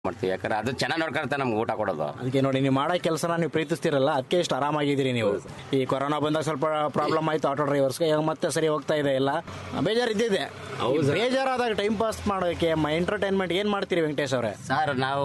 ಮಾಡ್ತೀವಿ ಯಾಕಂದ್ರೆ ಅದು ಚೆನ್ನಾಗಿ ನೋಡ್ಕೊಂತ ನಮ್ಗೆ ಊಟ ಕೊಡೋದು ಅದಕ್ಕೆ ನೋಡಿ ನೀವು ಮಾಡೋ ಕೆಲಸನ ನೀವು ಪ್ರೀತಿಸ್ತಿರಲ್ಲ ಅದಕ್ಕೆ ಇಷ್ಟು ಆರಾಮಾಗಿದ್ದೀರಿ ನೀವು ಈ ಕೊರೋನಾ ಬಂದಾಗ ಸ್ವಲ್ಪ ಪ್ರಾಬ್ಲಮ್ ಆಯ್ತು ಆಟೋ ಡ್ರೈವರ್ಸ್ಗೆ ಇವಾಗ ಮತ್ತೆ ಸರಿ ಹೋಗ್ತಾ ಇದೆ ಎಲ್ಲ ಬೇಜಾರು ಇದ್ದಿದೆ ಬೇಜಾರಾದಾಗ ಟೈಮ್ ಪಾಸ್ ಮಾಡೋಕೆ ಎಂಟರ್ಟೈನ್ಮೆಂಟ್ ಏನ್ ಮಾಡ್ತೀರಿ ವೆಂಕಟೇಶ್ ಅವರೇ ಸರ್ ನಾವು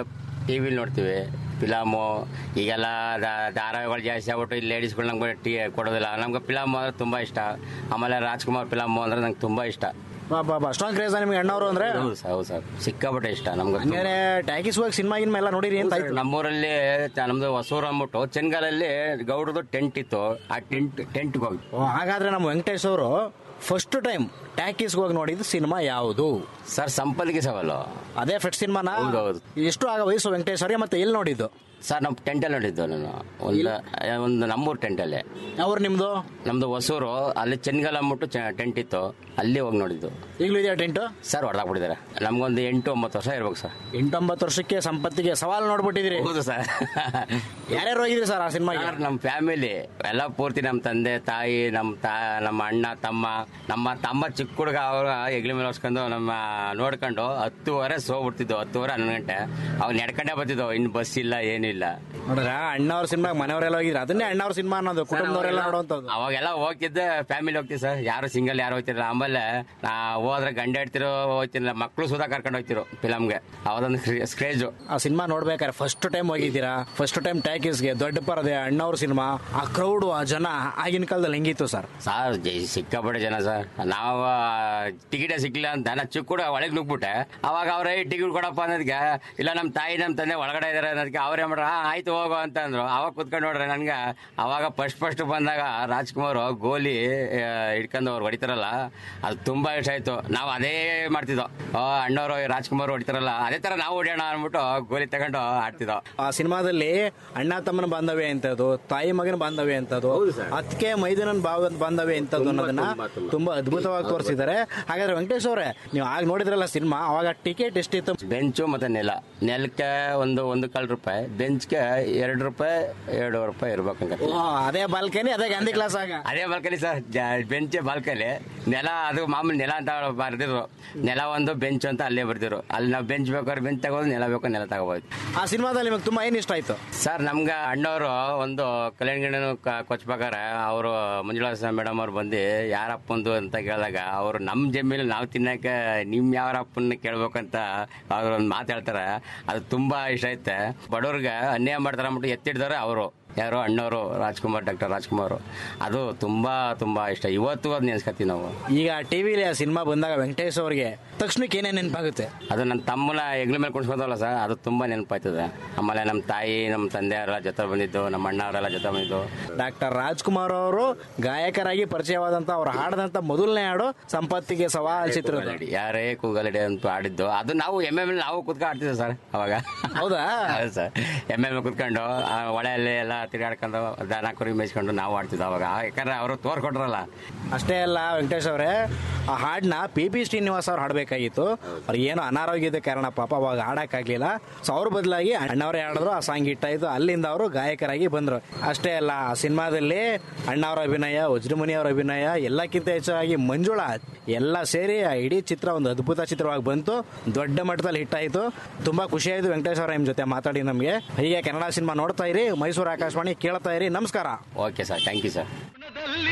ಟಿ ವಿಲಿ ನೋಡ್ತೀವಿ ಫಿಲಮು ಈಗೆಲ್ಲ ದ- ಧಾರಾವಾಹಿಗಳು ಜಾಸ್ತಿ ಆಗ್ಬಿಟ್ಟು ಇಲ್ಲಿ ಲೇಡೀಸ್ಗಳು ನಮ್ಗೆ ಟೀ ಕೊಡೋದಿಲ್ಲ ನಮ್ಗೆ ಫಿಲಮ್ ಅಂದ್ರೆ ತುಂಬ ಇಷ್ಟ ಆಮೇಲೆ ರಾಜ್ಕುಮಾರ್ ಫಿಲಮ್ ಅಂದ್ರೆ ನಂಗೆ ತುಂಬ ಇಷ್ಟ ಬಾ ಬಾ ಬಾ ಅಷ್ಟೊಂದು ಕ್ರೇಜ್ ನಿಮ್ಗೆ ಅಣ್ಣವರು ಅಂದ್ರೆ ಹೌದು ಸರ್ ಹೌದು ಸರ್ ಸಿಕ್ಕಾಪಟ್ಟೆ ಇಷ್ಟ ನಮ್ಗೆ ಹಂಗಾರೆ ಟ್ಯಾಕಿಸ್ ಹೋಗಿ ಸಿನಿಮಾ ಗಿನ್ಮಾ ಎಲ್ಲ ನೋಡಿರಿ ಅಂತ ಆಯ್ತು ನಮ್ಮೂರಲ್ಲಿ ತ- ನಮ್ದು ಹೊಸೂರು ಅಂದ್ಬಿಟ್ಟು ಚೆನ್ಗಾಲಲ್ಲಿ ಗೌಡ್ರದ್ದು ಟೆಂಟ್ ಇತ್ತು ಆ ಟೆಂಟ್ ಟೆಂಟ್ಗೆ ಹೋಗಿ ಓ, ಹಾಗಾದ್ರೆ ನಮ್ಮ ವೆಂಕಟೇಶ್ ಅವರು ಫಸ್ಟ್ ಟೈಮ್ ಟ್ಯಾಕಿಸ್ಗೆ ಹೋಗಿ ನೋಡಿದ್ದು ಸಿನಿಮಾ ಯಾವುದು ಸರ್ ಸಂಪಲ್ಗೆ ಸವಾಲು ಅದೇ ಫಸ್ಟ್ ಸಿನಿಮಾನ ಹೌದು, ಹೌದು. ಎಷ್ಟು ಆಗ ವಯಸ್ಸು ವೆಂಕಟೇಶ್ ಅವರಿಗೆ ಮತ್ತೆ ಎಲ್ಲಿ ನೋಡಿದ್ದು ಸರ್ ನಮ್ಮ ಟೆಂಟಲ್ಲಿ ನೋಡಿದ್ದು ನಾನು ಒಂದು ಒಂದು ನಮ್ಮೂರು ಟೆಂಟಲ್ಲಿ ಅವ್ರು ನಿಮ್ದು ನಮ್ದು ಹೊಸೂರು ಅಲ್ಲಿ ಚೆನ್ಗಾಲ ಅಂದ್ಬಿಟ್ಟು ಟೆಂಟ್ ಇತ್ತು ಅಲ್ಲಿ ಹೋಗಿ ನೋಡಿದ್ದು ಈಗಲೂ ಇದೆಯಾ ಟೆಂಟು ಸರ್ ಹೊಡೆದಾಕ್ಬಿಟ್ಟಿದ್ದಾರೆ ನಮ್ಗೊಂದು ಎಂಟು ಒಂಬತ್ತು ವರ್ಷ ಇರ್ಬೇಕು ಸರ್ ಎಂಟೊಂಬತ್ತು ವರ್ಷಕ್ಕೆ ಸಂಪತ್ತಿಗೆ ಸವಾಲು ನೋಡ್ಬಿಟ್ಟಿದ್ರಿ ಹೌದು ಸರ್ ಯಾರ್ಯಾರು ಹೋಗಿದ್ರಿ ಸರ್ ಆ ಸಿನಿಮಾಗೆ ಸರ್ ನಮ್ಮ ಫ್ಯಾಮಿಲಿ ಎಲ್ಲ ಪೂರ್ತಿ ನಮ್ಮ ತಂದೆ ತಾಯಿ ನಮ್ಮ ತಾ ನಮ್ಮ ಅಣ್ಣ ತಮ್ಮ ನಮ್ಮ ತಮ್ಮ ಚಿಕ್ಕ ಹುಡುಗ ಅವ್ರ ಹೆಗ್ಲ ಮೇಲೆ ಹೊಸ್ಕೊಂಡು ನಮ್ಮ ನೋಡ್ಕೊಂಡು ಹತ್ತುವರೆ ಸೋಗ್ಬಿಡ್ತಿದ್ವು ಹತ್ತುವರೆ ಹನ್ನೊಂದು ಗಂಟೆ ಅವ್ನು ನಡ್ಕೊಂಡೇ ಬರ್ತಿದ್ವು ಇನ್ನು ಬಸ್ ಇಲ್ಲ ಏನಿಲ್ಲ ನೋಡ್ರ ಅಣ್ಣವ್ರ ಸಿನಿಮಾ ಮನೆಯವರೆಲ್ಲ ಹೋಗಿದ್ರು ಅದನ್ನೇ ಅಣ್ಣವ್ರ ಸಿನಿಮಾ ಅನ್ನೋದು ಕುಟುಂಬದವರೆಲ್ಲ ನೋಡುವಂಥದ್ದು ಅವಾಗೆಲ್ಲ ಹೋಗ್ತಿದ್ದೆ ಫ್ಯಾಮಿಲಿ ಹೋಗ್ತೀವಿ ಸರ್ ಯಾರು ಸಿಂಗಲ್ ಯಾರು ಹೋಗ್ತಿರಲ್ಲ ಆಮೇಲೆ ನಾ ಹೋದ್ರೆ ಗಂಡ ಇಡ್ತಿರೋ ಹೋಗ್ತಿರಲಿಲ್ಲ ಮಕ್ಕಳು ಸುಧಾ ಕರ್ಕೊಂಡು ಹೋಗ್ತಿರು ಫಿಲಮ್ಗೆ ಅವದೊಂದು ಸ್ಕ್ರೇಜು ಆ ಸಿನಿಮಾ ನೋಡ್ಬೇಕಾದ್ರೆ ಫಸ್ಟ್ ಟೈಮ್ ಹೋಗಿದ್ದೀರಾ ಫಸ್ಟ್ ಟೈಮ್ ಟ್ಯಾಕಿಸ್ಗೆ ದೊಡ್ಡ ಪರದೆ ಅಣ್ಣವ್ರ ಸಿನಿಮಾ ಆ ಕ್ರೌಡು ಆ ಜನ ಆಗಿನ ಕಾಲದಲ್ಲಿ ಹೆಂಗಿತ್ತು ಸರ್ ಸರ್ ಜೈ ಸಿಕ್ಕಾಪಟ್ಟೆ ಜನ ಸರ್ ನಾವು ಟಿಕೆಟೇ ಸಿಕ್ಕಿಲ್ಲ ಅಂತ ನಾ ಚಿಕ್ಕ ಕೂಡ ಒಳಗೆ ನುಗ್ಬಿಟ್ಟೆ ಅವಾಗ ಅವ್ರೇ ಟಿಕೆಟ್ ಕೊಡಪ್ಪ ಅನ್ನೋದಕ್ಕೆ ಇಲ್ಲ ನಮ್ಮ ತಾಯಿ ನಮ್ಮ ತಂದೆ ಒಳಗಡೆ ಇದಾರೆ ಅನ್ನೋದಕ್ಕೆ ಅವ್ರೇ ಮಾಡ್ರ ಆಯ್ತು ಹೋಗು ಅಂತ ಅಂದ್ರು ಅವಾಗ ಕುತ್ಕೊಂಡು ನೋಡ್ರಿ ನನ್ಗೆ ಅವಾಗ ಫಸ್ಟ್ ಫಸ್ಟ್ ಬಂದಾಗ ರಾಜ್ಕುಮಾರ್ ಗೋಲಿ ಆ, ಹಿಡ್ಕೊಂಡು ಅವ್ರು ಹೊಡಿತಾರಲ್ಲ ಅದು ತುಂಬಾ ಇಷ್ಟ ಆಯ್ತು ನಾವು ಅದೇ ಮಾಡ್ತಿದ್ದೋ ಅಣ್ಣವರು ರಾಜ್ಕುಮಾರ್ ಹೊಡಿತಾರಲ್ಲ ಅದೇ ತರ ನಾವು ಹೊಡಿಯೋಣ ಅಂದ್ಬಿಟ್ಟು ಗೋಲಿ ತಗೊಂಡು ಆಡ್ತಿದ್ದೋ ಆ ಸಿನಿಮಾದಲ್ಲಿ ಅಣ್ಣ ತಮ್ಮನ ಬಾಂಧವ್ಯ ಎಂತದ್ದು ತಾಯಿ ಮಗನ ಬಾಂಧವ್ಯ ಎಂತದ್ದು ಅದಕ್ಕೆ ಮೈದನನ್ ಭಾವ ಬಾಂಧವ್ಯ ಎಂತದ್ದು ಅನ್ನೋದನ್ನ ತುಂಬಾ ಅದ್ಭುತವಾಗಿ ತೋರಿಸಿದ್ದಾರೆ ಹಾಗಾದ್ರೆ ವೆಂಕಟೇಶ್ ಅವರೇ ನೀವು ಆಗ ನೋಡಿದ್ರಲ್ಲ ಸಿನಿಮಾ ಅವಾಗ ಟಿಕೆಟ್ ಎಷ್ಟಿತ್ತು ಬೆಂಚು ಮತ್ತೆ ನೆಲ ನೆಲಕ್ಕೆ ಒಂದು ಒಂದು ಕಾಲು ರೂಪಾಯಿ ಬೆಂಚ್ಗೆ ಎರಡು ರೂಪಾಯಿ ಎರಡು ರೂಪಾಯಿ ಇರ್ಬೇಕಂತ ಓ, ಅದೇ ಬಾಲ್ಕನಿ ಅದೇ ಗಾಂಧಿ ಕ್ಲಾಸ್ ಆಗ ಅದೇ ಬಾಲ್ಕನಿ ಸರ್ ಬೆಂಚ್ ಬಾಲ್ಕನಿ ನೆಲ ಅದು ಮಾಮೂಲಿ ನೆಲ ಅಂತ ಬರ್ದಿರು ನೆಲ ಒಂದು ಬೆಂಚ್ ಅಂತ ಅಲ್ಲೇ ಬರ್ದಿರು ಅಲ್ಲಿ ನಾವು ಬೆಂಚ್ ಬೇಕಾದ್ರೆ ಬೆಂಚ್ ತಗೋದು ನೆಲ ಬೇಕು ನೆಲ ತಗೋಬೋದು ಆ ಸಿನಿಮಾದಲ್ಲಿ ನಿಮಗೆ ತುಂಬಾ ಏನ್ ಇಷ್ಟ ಆಯ್ತು ಸರ್ ನಮ್ಗೆ ಅಣ್ಣವರು ಒಂದು ಕಲ್ಯಾಣ ಗಿಣ್ಣನು ಕೊಚ್ಬೇಕಾರೆ ಅವರು ಮಂಜುಳಾ ಮೇಡಮ್ ಅವ್ರು ಬಂದು ಯಾರಪ್ಪಂದು ಅಂತ ಕೇಳಿದಾಗ ಅವರು ನಮ್ಮ ಜಮೀನು ನಾವು ತಿನ್ನಕ್ಕೆ ನಿಮ್ ಯಾರಪ್ಪನ ಕೇಳ್ಬೇಕಂತ ಅವ್ರು ಒಂದು ಮಾತು ಹೇಳ್ತಾರೆ ಅದು ತುಂಬಾ ಇಷ್ಟ ಐತೆ ಬಡವ್ರಿಗೆ ಅನ್ಯಾಯ ಮಾಡ್ತಾರೆ ಅಂದ್ಬಿಟ್ಟು ಎತ್ತಿಡ್ತಾರೆ ಅವರು ಯಾರು ಅಣ್ಣವರು ರಾಜ್ಕುಮಾರ್ ಡಾಕ್ಟರ್ ರಾಜ್ಕುಮಾರ್ ಅದು ತುಂಬಾ ತುಂಬಾ ಇಷ್ಟ ಇವತ್ತು ಅದು ನೆನ್ಸ್ಕೊತೀವಿ ನಾವು ಈಗ ಟಿವಿಲಿ ಆ ಸಿನಿಮಾ ಬಂದಾಗ ವೆಂಕಟೇಶ್ ಅವರಿಗೆ ತಕ್ಷಣಕ್ಕೆ ಏನೇನ್ ನೆನಪಾಗುತ್ತೆ ಅದು ನನ್ನ ತಮ್ಮನ ಹೆಗ್ಲ ಮೇಲೆ ಕುಣಿಸ್ಕೊಂಡವಲ್ಲ ಸರ್ ಅದು ತುಂಬಾ ನೆನಪಾಯ್ತದೆ ಆಮೇಲೆ ನಮ್ಮ ತಾಯಿ ನಮ್ಮ ತಂದೆಯವರೆಲ್ಲ ಜೊತೆ ಬಂದಿದ್ದು ನಮ್ಮ ಅಣ್ಣ ಅವರೆಲ್ಲ ಜೊತೆ ಬಂದಿದ್ದು ಡಾಕ್ಟರ್ ರಾಜ್ಕುಮಾರ್ ಅವರು ಗಾಯಕರಾಗಿ ಪರಿಚಯವಾದಂತ ಅವ್ರು ಹಾಡದಂತ ಮೊದಲನೇ ಹಾಡು ಸಂಪತ್ತಿಗೆ ಸವಾಲ್ ಚಿತ್ರದ ಕೂಗಲಡಿ. ಯಾರೇ ಕೂಗಲಡಿ ಅಂತ ಆಡಿದ್ದು ಅದು ನಾವು ಎಮ್ ಎಮ್ ನಾವು ಕುತ್ಕೊಂಡು ಆಡ್ತಿದ್ದೆ ಸರ್ ಅವಾಗ ಹೌದಾ ಹೌದು ಸರ್ ಎಮ್ ಎಮ್ ಕುತ್ಕೊಂಡು ಆ ಹೊಳೆಯಲ್ಲಿ ಎಲ್ಲ ತಿರುಗಾಡ್ಕೊಂಡು ದನ ಕುರಿ ಮೇಯಿಸ್ಕೊಂಡು ನಾವು ಆಡ್ತಿದ್ದೆ ಅವಾಗ ಯಾಕಂದ್ರೆ ಅವರು ತೋರ್ಕೊಟ್ರಲ್ಲ ಅಷ್ಟೇ ಅಲ್ಲ ವೆಂಕಟೇಶ್ ಅವರೇ ಆ ಹಾಡನ್ನ ಪಿ ಪಿ ಶ್ರೀನಿವಾಸ್ ಅವ್ರು ಹಾಡಬೇಕಾಗಿತ್ತು ಅವ್ರು ಏನು ಅನಾರೋಗ್ಯದ ಕಾರಣ ಪಾಪ ಅವಾಗ ಹಾಡಕ್ಕಾಗ್ಲಿಲ್ಲ ಸೊ ಅವ್ರ ಬದಲಾಗಿ ಅಣ್ಣವರೇ ಹಾಡಿದ್ರು ಆ ಸಾಂಗ್ ಹಿಟ್ಟಾಯ್ತು ಅಲ್ಲಿಂದ ಅವರು ಗಾಯಕರಾಗಿ ಬಂದ್ರು ಅಷ್ಟೇ ಅಲ್ಲ ಆ ಸಿನಿಮಾದಲ್ಲಿ ಅಣ್ಣವರ ಅಭಿನಯ ವಜ್ರಮುನಿ ಅವರ ಅಭಿನಯ ಎಲ್ಲಕ್ಕಿಂತ ಹೆಚ್ಚಾಗಿ ಮಂಜುಳಾ ಎಲ್ಲ ಸೇರಿ ಆ ಇಡೀ ಚಿತ್ರ ಒಂದು ಅದ್ಭುತ ಚಿತ್ರವಾಗಿ ಬಂತು ದೊಡ್ಡ ಮಟ್ಟದಲ್ಲಿ ಹಿಟ್ ಆಯ್ತು ತುಂಬಾ ಖುಷಿ ಆಯ್ತು ವೆಂಕಟೇಶ್ ಅವರ ನಿಮ್ ಜೊತೆ ಮಾತಾಡಿ ನಮಗೆ ಹೀಗೆ ಕನ್ನಡ ಸಿನಿಮಾ ನೋಡ್ತಾ ಇರಿ ಮೈಸೂರು ಆಕಾಶವಾಣಿ ಕೇಳ್ತಾ ಇರಿ ನಮಸ್ಕಾರ okay sir thank you sir ಜೀವನದಲ್ಲಿ